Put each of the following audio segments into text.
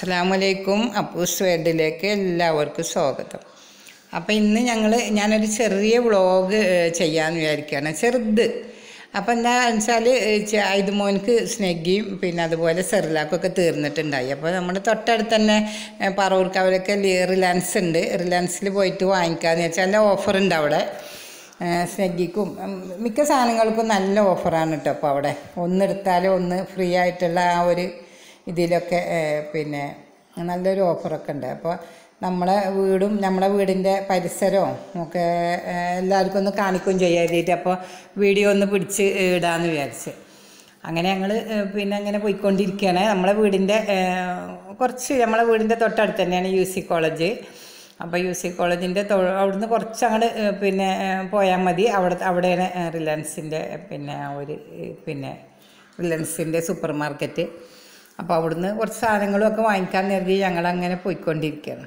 അസ്സാമലൈക്കും അപ്പൂസ് വേഡിലേക്ക് എല്ലാവർക്കും സ്വാഗതം അപ്പോൾ ഇന്ന് ഞങ്ങൾ ഞാനൊരു ചെറിയ വ്ളോഗ് ചെയ്യാമെന്ന് വിചാരിക്കുകയാണ് ചെറുത് അപ്പോൾ എന്താ വെച്ചാൽ ഇത് മോനക്ക് സ്നെഗിയും പിന്നെ അതുപോലെ സെറിലാക്കൊക്കെ തീർന്നിട്ടുണ്ടായി അപ്പോൾ നമ്മുടെ തൊട്ടടുത്ത് തന്നെ ഏഹ്, പറവൂർക്കാവിലൊക്കെ ലി- റിലയൻസ് ഉണ്ട് റിലയൻസിൽ പോയിട്ട് വാങ്ങിക്കാമെന്ന് വെച്ചാൽ നല്ല ഓഫർ ഉണ്ട് അവിടെ ഏഹ്, സ്നെഗിക്കും ഉം, മിക്ക സാധനങ്ങൾക്കും നല്ല ഓഫറാണ് കേട്ടോ അപ്പോൾ അവിടെ ഒന്നെടുത്താൽ ഒന്ന് ഫ്രീ ആയിട്ടുള്ള ആ ഒരു ഇതിലൊക്കെ ഏഹ്, പിന്നെ നല്ലൊരു ഓഫറൊക്കെ ഉണ്ട് അപ്പോൾ നമ്മളെ വീടും നമ്മളെ വീടിൻ്റെ പരിസരവും ഒക്കെ ഏഹ്, എല്ലാവർക്കും ഒന്ന് കാണിക്കുകയും ചെയ്യാൻ വേണ്ടിയിട്ട് അപ്പോൾ വീഡിയോ ഒന്ന് പിടിച്ച് ഇടാമെന്ന് വിചാരിച്ച് അങ്ങനെ ഞങ്ങൾ പിന്നെ അങ്ങനെ പോയിക്കൊണ്ടിരിക്കുകയാണ് നമ്മളെ വീടിൻ്റെ ഏഹ്, കുറച്ച് നമ്മളെ വീടിൻ്റെ തൊട്ടടുത്ത് തന്നെയാണ് യു സി കോളേജ് അപ്പോൾ യു സി കോളേജിൻ്റെ തൊ അവിടുന്ന് കുറച്ച് അങ്ങോട്ട് പിന്നെ ഏഹ്, പോയാൽ മതി അവിടെ അവിടെയാണ് ഏഹ്, റിലയൻസിൻ്റെ പിന്നെ ആ ഒരു ഏഹ്, പിന്നെ റിലയൻസിൻ്റെ സൂപ്പർ മാർക്കറ്റ് അപ്പോൾ അവിടുന്ന് കുറച്ച് സാധനങ്ങളും ഒക്കെ വാങ്ങിക്കാൻ കരുതി ഞങ്ങളങ്ങനെ പോയിക്കൊണ്ടിരിക്കുകയാണ്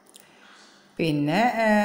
പിന്നെ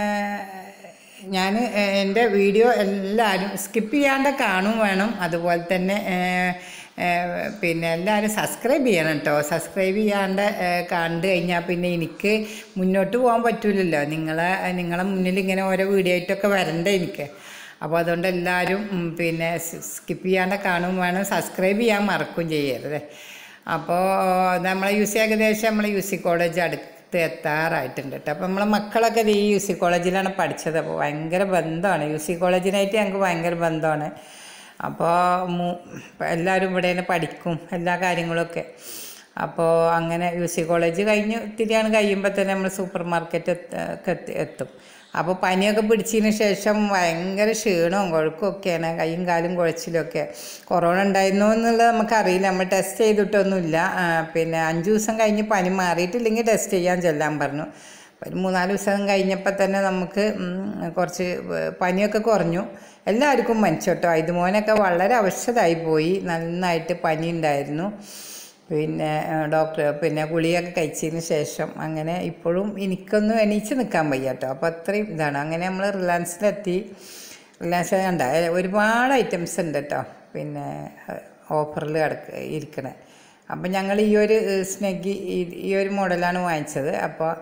ഞാൻ എൻ്റെ വീഡിയോ എല്ലാവരും സ്കിപ്പ് ചെയ്യാണ്ട് കാണും വേണം അതുപോലെ തന്നെ ഏഹ്, ഏഹ്, പിന്നെ എല്ലാവരും സബ്സ്ക്രൈബ് ചെയ്യണം കേട്ടോ സബ്സ്ക്രൈബ് ചെയ്യാണ്ട് ഏഹ്, കണ്ടു കഴിഞ്ഞാൽ പിന്നെ എനിക്ക് മുന്നോട്ട് പോകാൻ പറ്റൂലല്ലോ നിങ്ങളെ നിങ്ങളെ മുന്നിൽ ഇങ്ങനെ ഓരോ വീഡിയോ ആയിട്ടൊക്കെ വരണ്ടേ എനിക്ക് അപ്പോൾ അതുകൊണ്ട് എല്ലാവരും ഉം, പിന്നെ സ്കിപ്പ് ചെയ്യാണ്ട് കാണും വേണം സബ്സ്ക്രൈബ് ചെയ്യാൻ മറക്കും ചെയ്യരുത് അപ്പോൾ നമ്മളെ യു സി ഏകദേശം നമ്മളെ യു സി കോളേജ് അടുത്ത് എത്താറായിട്ടുണ്ട് കേട്ടോ അപ്പോൾ നമ്മളെ മക്കളൊക്കെ ദേ ഈ യു സി കോളേജിലാണ് പഠിച്ചത് അപ്പോൾ ഭയങ്കര ബന്ധമാണ് യു സി കോളേജിനായിട്ട് ഞങ്ങൾക്ക് ഭയങ്കര ബന്ധമാണ് അപ്പോൾ മു- എല്ലാവരും ഇവിടെ തന്നെ പഠിക്കും എല്ലാ കാര്യങ്ങളൊക്കെ അപ്പോൾ അങ്ങനെ യു സി കോളേജ് കഴിഞ്ഞ് ഇത്തിരിയാണ് കഴിയുമ്പോൾ തന്നെ നമ്മൾ സൂപ്പർ മാർക്കറ്റ് എത്തി എത്തും അപ്പോൾ പനിയൊക്കെ പിടിച്ചതിന് ശേഷം ഭയങ്കര ക്ഷീണവും കുഴക്കവും ഒക്കെയാണ് കൈയും കാലും കുഴച്ചിലൊക്കെ കൊറോണ ഉണ്ടായിരുന്നോ എന്നുള്ളത് നമുക്കറിയില്ല നമ്മൾ ടെസ്റ്റ് ചെയ്തിട്ടൊന്നുമില്ല ആ, പിന്നെ അഞ്ച് ദിവസം കഴിഞ്ഞ് പനി മാറിയിട്ടില്ലെങ്കിൽ ടെസ്റ്റ് ചെയ്യാൻ ചെല്ലാൻ പറഞ്ഞു ഒരു മൂന്നാല് ദിവസം കഴിഞ്ഞപ്പോൾ തന്നെ നമുക്ക് ഉം, കുറച്ച് പനിയൊക്കെ കുറഞ്ഞു എല്ലാവർക്കും മനുഷ്യ കേട്ടോ ഇതുമോനൊക്കെ വളരെ അവശതായി പോയി നന്നായിട്ട് പനി ഉണ്ടായിരുന്നു പിന്നെ ആ, ഡോക്ടർ പിന്നെ ഗുളികയൊക്കെ കഴിച്ചതിന് ശേഷം അങ്ങനെ ഇപ്പോഴും എനിക്കൊന്നും എണീച്ച് നിൽക്കാൻ വയ്യ കേട്ടോ അപ്പോൾ അത്രയും ഇതാണ് അങ്ങനെ നമ്മൾ റിലയൻസിലെത്തി റിലയൻസ് കണ്ട ഏ, ഒരുപാട് ഐറ്റംസ് ഉണ്ട് കേട്ടോ പിന്നെ ഓഫറിൽ കിടക്ക ഇരിക്കണേ അപ്പം ഞങ്ങൾ ഈ ഒരു സ്നെഗി ഈ ഒരു മോഡലാണ് വാങ്ങിച്ചത് അപ്പോൾ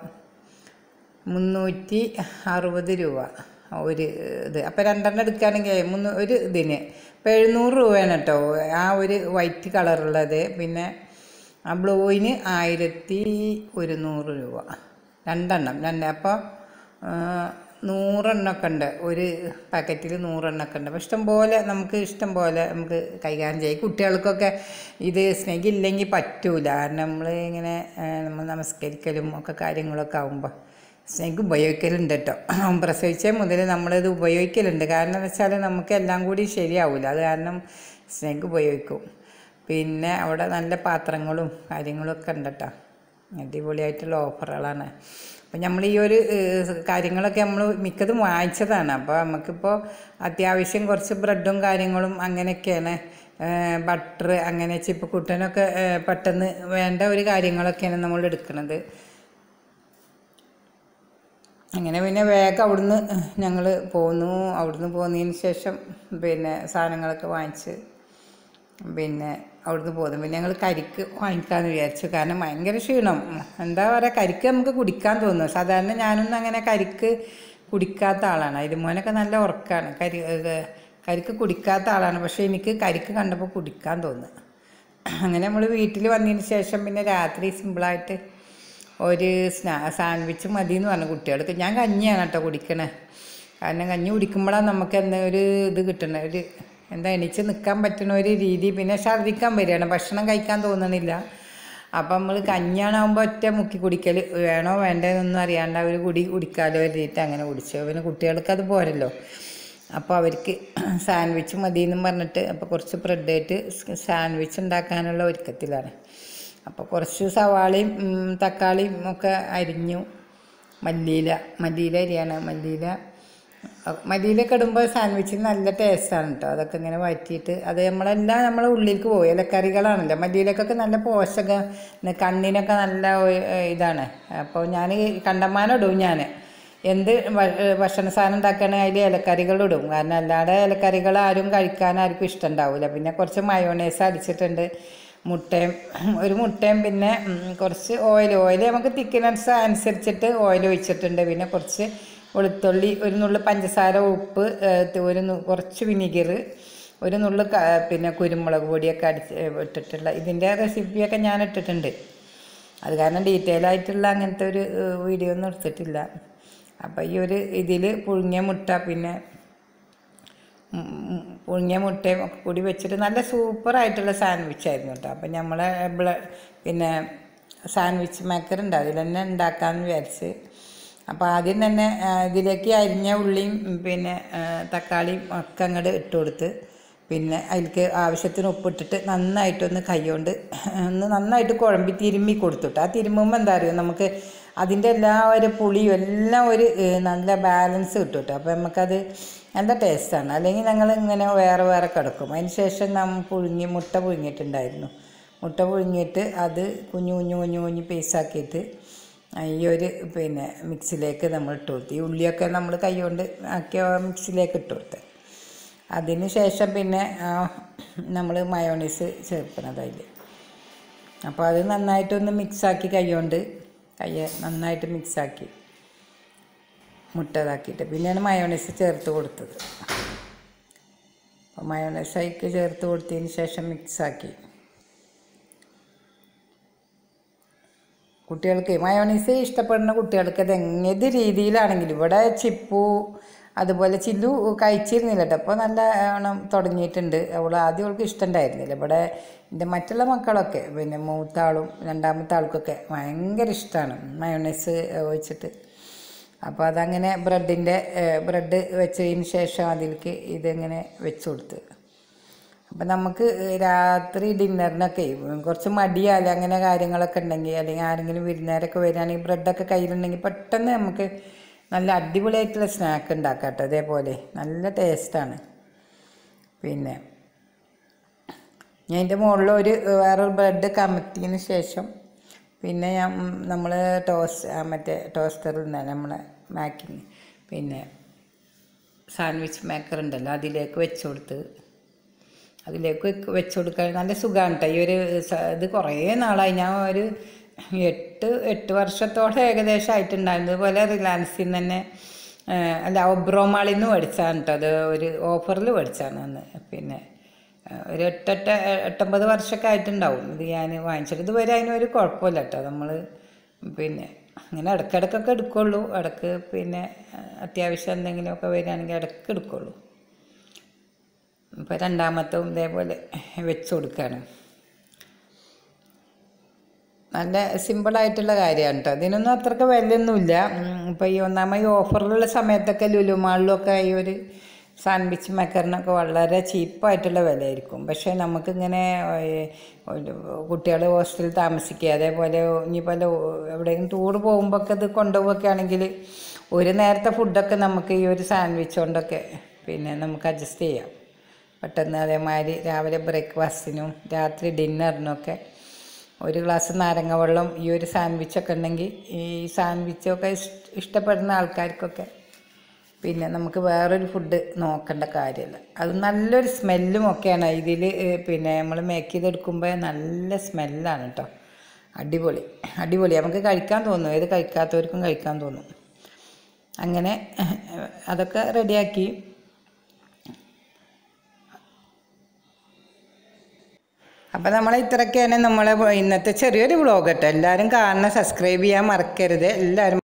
മുന്നൂറ്റി അറുപത് രൂപ ഒരു ഇത് അപ്പോൾ രണ്ടെണ്ണം എടുക്കുകയാണെങ്കിൽ മുന്നൂ ഒരു ഇതിന് ഇപ്പോൾ എഴുന്നൂറ് രൂപയാണ് കേട്ടോ ആ ഒരു വൈറ്റ് കളറുള്ളത് പിന്നെ ആ ബ്ലൂവിന് ആയിരത്തി ഒരുന്നൂറ് രൂപ രണ്ടെണ്ണം രണ്ട് അപ്പോൾ നൂറെണ്ണമൊക്കെ ഉണ്ട് ഒരു പാക്കറ്റിൽ നൂറെണ്ണമൊക്കെ ഉണ്ട് അപ്പോൾ ഇഷ്ടം പോലെ നമുക്ക് ഇഷ്ടം പോലെ നമുക്ക് കൈകാര്യം ചെയ്യും കുട്ടികൾക്കൊക്കെ ഇത് സ്നേഹില്ലെങ്കിൽ പറ്റൂല കാരണം നമ്മൾ ഇങ്ങനെ ആ, നമ്മൾ നമസ്കരിക്കലും ഒക്കെ കാര്യങ്ങളൊക്കെ ആകുമ്പോൾ സ്നേഹ് ഉപയോഗിക്കലുണ്ട് കേട്ടോ പ്രസവിച്ച മുതൽ നമ്മളിത് ഉപയോഗിക്കലുണ്ട് കാരണം എന്ന് വെച്ചാൽ നമുക്ക് എല്ലാം കൂടി ശരിയാവില്ല അത് കാരണം സ്നേഹ് ഉപയോഗിക്കും പിന്നെ അവിടെ നല്ല പാത്രങ്ങളും കാര്യങ്ങളൊക്കെ ഉണ്ട് കേട്ടോ അടിപൊളിയായിട്ടുള്ള ഓഫറുകളാണ് അപ്പം നമ്മൾ ഈ ഒരു ഏഹ്, കാര്യങ്ങളൊക്കെ നമ്മൾ മിക്കതും വാങ്ങിച്ചതാണ് അപ്പോൾ നമുക്കിപ്പോൾ അത്യാവശ്യം കുറച്ച് ബ്രെഡും കാര്യങ്ങളും അങ്ങനെയൊക്കെയാണ് ബട്ടർ അങ്ങനെ ചിപ്പ് കുട്ടനൊക്കെ ഏഹ്, പെട്ടെന്ന് വേണ്ട ഒരു കാര്യങ്ങളൊക്കെയാണ് നമ്മൾ എടുക്കുന്നത് അങ്ങനെ പിന്നെ വേഗം അവിടുന്ന് ഞങ്ങൾ പോന്നു അവിടുന്ന് പോന്നതിന് ശേഷം പിന്നെ സാധനങ്ങളൊക്കെ വാങ്ങിച്ച് പിന്നെ അവിടുന്ന് പോന്നു പിന്നെ ഞങ്ങൾ കരിക്ക് വാങ്ങിക്കാമെന്ന് വിചാരിച്ചു കാരണം ഭയങ്കര ക്ഷീണം എന്താ പറയുക കരിക്ക് നമുക്ക് കുടിക്കാൻ തോന്നും സാധാരണ ഞാനൊന്നും അങ്ങനെ കരിക്ക് കുടിക്കാത്ത ആളാണ് ഇരുമോനൊക്കെ നല്ല ഉറക്കമാണ് കരി ഇത് കരിക്ക് കുടിക്കാത്ത ആളാണ് പക്ഷേ എനിക്ക് കരിക്ക് കണ്ടപ്പോൾ കുടിക്കാൻ തോന്നുന്നു അങ്ങനെ നമ്മൾ വീട്ടിൽ വന്നതിന് ശേഷം പിന്നെ രാത്രി സിമ്പിളായിട്ട് ഒരു സ്നാ സാൻഡ്വിച്ച് മതി എന്ന് പറഞ്ഞു കുട്ടികൾക്ക് ഞാൻ കഞ്ഞിയാണ് കേട്ടോ കുടിക്കണേ കാരണം കഞ്ഞി കുടിക്കുമ്പോഴാണ് നമുക്ക് എന്താ ഒരു ഇത് കിട്ടണ ഒരു എന്താ എണീച്ച് നിൽക്കാൻ പറ്റുന്ന ഒരു രീതി പിന്നെ ഛർദ്ദിക്കാൻ വരികയാണ് ഭക്ഷണം കഴിക്കാൻ തോന്നണില്ല അപ്പം നമ്മൾ കഞ്ഞിയാണാകുമ്പോൾ ഒറ്റ മുക്കി കുടിക്കൽ വേണോ വേണ്ടതെന്നൊന്നും അറിയാണ്ട് അവർ കുടി കുടിക്കാലോ കരുതിയിട്ട് അങ്ങനെ കുടിച്ചു പിന്നെ കുട്ടികൾക്ക് അത് പോരല്ലോ അപ്പോൾ അവർക്ക് സാൻഡ്വിച്ച് മതി എന്നും പറഞ്ഞിട്ട് അപ്പോൾ കുറച്ച് ബ്രെഡ് ആയിട്ട് സാൻഡ്വിച്ച് ഉണ്ടാക്കാനുള്ള ഒരുക്കത്തിലാണ് അപ്പോൾ കുറച്ച് സവാളയും ഉം, തക്കാളിയും ഒക്കെ അരിഞ്ഞു മല്ലിയില മല്ലിയില അരിയാണ് മല്ലിയില അഹ് മല്ലിയിലൊക്കെ ഇടുമ്പോൾ സാൻഡ്വിച്ചിന് നല്ല ടേസ്റ്റാണ് കേട്ടോ അതൊക്കെ ഇങ്ങനെ വഴറ്റിയിട്ട് അത് നമ്മളെല്ലാം നമ്മളെ ഉള്ളിലേക്ക് പോകും ഇലക്കറികളാണല്ലോ മല്ലിയിലക്കൊക്കെ നല്ല പോഷക കണ്ണിനൊക്കെ നല്ല ഒ- ഇതാണ് അപ്പോൾ ഞാൻ കണ്ടമാനം ഇടും ഞാൻ എന്ത് ഭ- ഭക്ഷണ സാധനം ഉണ്ടാക്കുകയാണെങ്കിൽ അതിൽ ഇലക്കറികളിടും കാരണം അല്ലാതെ ഇലക്കറികൾ ആരും കഴിക്കാൻ ആർക്കും ഇഷ്ടമുണ്ടാവില്ല പിന്നെ കുറച്ച് മയോണൈസ് അടിച്ചിട്ടുണ്ട് മുട്ടയും ഒരു മുട്ടയും പിന്നെ ഉം, കുറച്ച് ഓയിൽ ഓയിൽ നമുക്ക് തിക്നെസ് അനുസരിച്ചിട്ട് ഓയിൽ ഒഴിച്ചിട്ടുണ്ട് പിന്നെ കുറച്ച് വെളുത്തുള്ളി ഒരു നുള്ളു പഞ്ചസാര ഉപ്പ് ഏഹ്, ഒരു നു- കുറച്ച് വിനീഗർ ഒരു നുള്ളു ക- പിന്നെ കുരുമുളക് പൊടിയൊക്കെ അടിച്ച് ഇട്ടിട്ടുള്ള ഇതിൻ്റെ റെസിപ്പിയൊക്കെ ഞാൻ ഇട്ടിട്ടുണ്ട് അത് കാരണം ഡീറ്റെയിൽ ആയിട്ടുള്ള അങ്ങനത്തെ ഒരു ഏഹ്, വീഡിയോ ഒന്നും എടുത്തിട്ടില്ല അപ്പോൾ ഈ ഒരു ഇതിൽ പുഴുങ്ങിയ മുട്ട പിന്നെ ഉം, ഉം, പുഴുങ്ങിയ മുട്ടയും ഒക്കെ കൂടി വെച്ചിട്ട് നല്ല സൂപ്പറായിട്ടുള്ള സാൻഡ്വിച്ച് ആയിരുന്നു കേട്ടോ അപ്പം നമ്മളെ ബ്ല പിന്നെ സാൻഡ്വിച്ച് മേക്കർ ഉണ്ട് അതിൽ തന്നെ ഉണ്ടാക്കാമെന്ന് വിചാരിച്ച് അപ്പോൾ ആദ്യം തന്നെ ആ, ഇതിലേക്ക് അരിഞ്ഞ ഉള്ളിയും ഉം, പിന്നെ ആ, തക്കാളിയും ഒക്കെ അങ്ങോട്ട് ഇട്ട് കൊടുത്ത് പിന്നെ അതിലേക്ക് ആവശ്യത്തിന് ഉപ്പിട്ടിട്ട് നന്നായിട്ടൊന്ന് കൈകൊണ്ട് ഒന്ന് നന്നായിട്ട് കുഴമ്പി തിരുമ്മി കൊടുത്തിട്ട് ആ തിരുമ്മുമ്പോൾ എന്താ അറിയുമോ നമുക്ക് അതിൻ്റെ എല്ലാ ഒരു പുളിയും എല്ലാം ഒരു ഏഹ്, നല്ല ബാലൻസ് കിട്ടും കേട്ടോ അപ്പോൾ നമുക്കത് നല്ല ടേസ്റ്റാണ് അല്ലെങ്കിൽ ഞങ്ങൾ ഇങ്ങനെ വേറെ വേറെ കിടക്കും അതിന് ശേഷം നമ്മൾ പുഴുങ്ങി മുട്ട പുഴുങ്ങിയിട്ടുണ്ടായിരുന്നു മുട്ട പുഴുങ്ങിയിട്ട് അത് കുഞ്ഞു കുഞ്ഞു കുഞ്ഞു കുഞ്ഞു പീസാക്കിയിട്ട് ഈ ഒരു പിന്നെ മിക്സിയിലേക്ക് നമ്മൾ ഇട്ട് കൊടുത്തു ഈ ഉള്ളിയൊക്കെ നമ്മൾ കൈകൊണ്ട് ആക്കിയ മിക്സിയിലേക്ക് ഇട്ട് കൊടുത്ത് അതിന് ശേഷം പിന്നെ നമ്മൾ മയോണീസ് ചേർക്കുന്നത് അതിൽ അപ്പോൾ അത് നന്നായിട്ടൊന്ന് മിക്സാക്കി കൈകൊണ്ട് കൈ നന്നായിട്ട് മിക്സാക്കി മുട്ട ഇതാക്കിയിട്ട് പിന്നെയാണ് മയോണൈസ് ചേർത്ത് കൊടുത്തത് അപ്പോൾ മയോണൈസ് അതിക്ക് ചേർത്ത് കൊടുത്തതിന് ശേഷം മിക്സാക്കി കുട്ടികൾക്ക് മയോണൈസ് ഇഷ്ടപ്പെടുന്ന കുട്ടികൾക്ക് അത് ഏത് രീതിയിലാണെങ്കിലും ഇവിടെ ചിപ്പു അതുപോലെ ചില്ലു കഴിച്ചിരുന്നില്ല കേട്ടോ അപ്പോൾ നല്ല ഓണം തുടങ്ങിയിട്ടുണ്ട് അവൾ ആദ്യം അവൾക്ക് ഇഷ്ടമുണ്ടായിരുന്നില്ല ഇവിടെ എൻ്റെ മറ്റുള്ള മക്കളൊക്കെ പിന്നെ മൂത്താളും രണ്ടാമത്തെ ആൾക്കൊക്കെ ഭയങ്കര ഇഷ്ടമാണ് മയോണൈസ് ഒഴിച്ചിട്ട് അപ്പോൾ അതങ്ങനെ ബ്രെഡിൻ്റെ ബ്രെഡ് വെച്ചതിന് ശേഷം അതിലേക്ക് ഇതിങ്ങനെ വെച്ച് കൊടുത്ത് അപ്പം നമുക്ക് രാത്രി ഡിന്നറിനൊക്കെ കുറച്ച് മടിയാല് അങ്ങനെ കാര്യങ്ങളൊക്കെ ഉണ്ടെങ്കിൽ അല്ലെങ്കിൽ ആരെങ്കിലും വിരുന്നേരൊക്കെ വരികയാണെങ്കിൽ ബ്രെഡൊക്കെ കയ്യിലുണ്ടെങ്കിൽ പെട്ടെന്ന് നമുക്ക് നല്ല അടിപൊളിയായിട്ടുള്ള സ്നാക്ക് ഉണ്ടാക്കാം കേട്ടോ അതേപോലെ നല്ല ടേസ്റ്റാണ് പിന്നെ ഞാൻ അതിൻ്റെ മുകളിൽ ഒരു വേറൊരു ബ്രെഡ് കമത്തിയതിന് ശേഷം പിന്നെ ഞാൻ നമ്മൾ ടോസ് ആ മറ്റേ ടോസ്റ്ററിൽ നിന്നാണ് നമ്മളെ മാക്കിങ് പിന്നെ സാൻഡ്വിച്ച് മേക്കർ ഉണ്ടല്ലോ അതിലേക്ക് വെച്ച് കൊടുത്ത് അതിലേക്ക് വെക്ക് വെച്ച് കൊടുക്കാൻ നല്ല സുഖമാണ് കേട്ടോ ഈ ഒരു സ- ഇത് കുറേ നാളായി ഞാൻ ഒരു എട്ട് എട്ട് വർഷത്തോളം ഏകദേശം ആയിട്ടുണ്ടായിരുന്നു ഇതുപോലെ റിലയൻസിൽ നിന്ന് തന്നെ ആ, അല്ല ഒബ്രോമാളിൽ നിന്ന് മേടിച്ചാണ് കേട്ടോ അത് ഒരു ഓഫറിൽ മേടിച്ചാണ് അന്ന് പിന്നെ ആ, ഒരു എട്ടെട്ട് എട്ടൊമ്പത് വർഷമൊക്കെ ആയിട്ടുണ്ടാവും ഇത് ഞാൻ വാങ്ങിച്ചിട്ട് ഇതുവരെ അതിനൊരു കുഴപ്പമില്ല കേട്ടോ നമ്മൾ പിന്നെ അങ്ങനെ ഇടയ്ക്കിടയ്ക്കൊക്കെ എടുക്കുള്ളൂ ഇടയ്ക്ക് പിന്നെ ആ, അത്യാവശ്യം എന്തെങ്കിലുമൊക്കെ വരികയാണെങ്കിൽ ഇടയ്ക്ക് എടുക്കുള്ളൂ ഇപ്പോൾ രണ്ടാമത്തും ഇതേപോലെ വെച്ച് കൊടുക്കുകയാണ് നല്ല സിമ്പിളായിട്ടുള്ള കാര്യമാണ് കേട്ടോ ഇതിനൊന്നും അത്രയ്ക്ക് വിലയൊന്നുമില്ല ഇപ്പോൾ ഈ ഒന്നാമത് ഈ ഓഫറിലുള്ള സമയത്തൊക്കെ ലുലു മാളിലൊക്കെ ഈ ഒരു സാൻഡ്വിച്ച് മേക്കറിനൊക്കെ വളരെ ചീപ്പായിട്ടുള്ള വിലയായിരിക്കും പക്ഷേ നമുക്കിങ്ങനെ കുട്ടികൾ ഹോസ്റ്റലിൽ താമസിക്കുക അതേപോലെ ഇനിയിപ്പോൾ എവിടെയെങ്കിലും ടൂർ പോകുമ്പോഴൊക്കെ ഇത് കൊണ്ടുപോവുകയൊക്കെ ആണെങ്കിൽ ഒരു നേരത്തെ ഫുഡൊക്കെ നമുക്ക് ഈ ഒരു സാൻഡ്വിച്ച് കൊണ്ടൊക്കെ പിന്നെ നമുക്ക് അഡ്ജസ്റ്റ് ചെയ്യാം പെട്ടെന്ന് അതേമാതിരി രാവിലെ ബ്രേക്ക്ഫാസ്റ്റിനും രാത്രി ഡിന്നറിനൊക്കെ ഒരു ഗ്ലാസ് നാരങ്ങ വെള്ളം ഈ ഒരു സാൻഡ്വിച്ചൊക്കെ ഉണ്ടെങ്കിൽ ഈ സാൻഡ്വിച്ചൊക്കെ ഇഷ്- ഇഷ്ടപ്പെടുന്ന ആൾക്കാർക്കൊക്കെ പിന്നെ നമുക്ക് വേറൊരു ഫുഡ് നോക്കേണ്ട കാര്യമില്ല അത് നല്ലൊരു സ്മെല്ലും ഒക്കെയാണ് ഇതിൽ പിന്നെ നമ്മൾ മേക്ക് ചെയ്തെടുക്കുമ്പോൾ നല്ല സ്മെല്ലാണ് കേട്ടോ അടിപൊളി അടിപൊളി നമുക്ക് കഴിക്കാൻ തോന്നും ഏത് കഴിക്കാത്തവർക്കും കഴിക്കാൻ തോന്നും അങ്ങനെ അതൊക്കെ റെഡിയാക്കി അപ്പം നമ്മൾ ഇത്രയൊക്കെയാണ് നമ്മളെ ഇന്നത്തെ ചെറിയൊരു വ്ളോഗ് കേട്ടോ എല്ലാവരും കാണണം സബ്സ്ക്രൈബ് ചെയ്യാൻ മറക്കരുത് എല്ലാവരും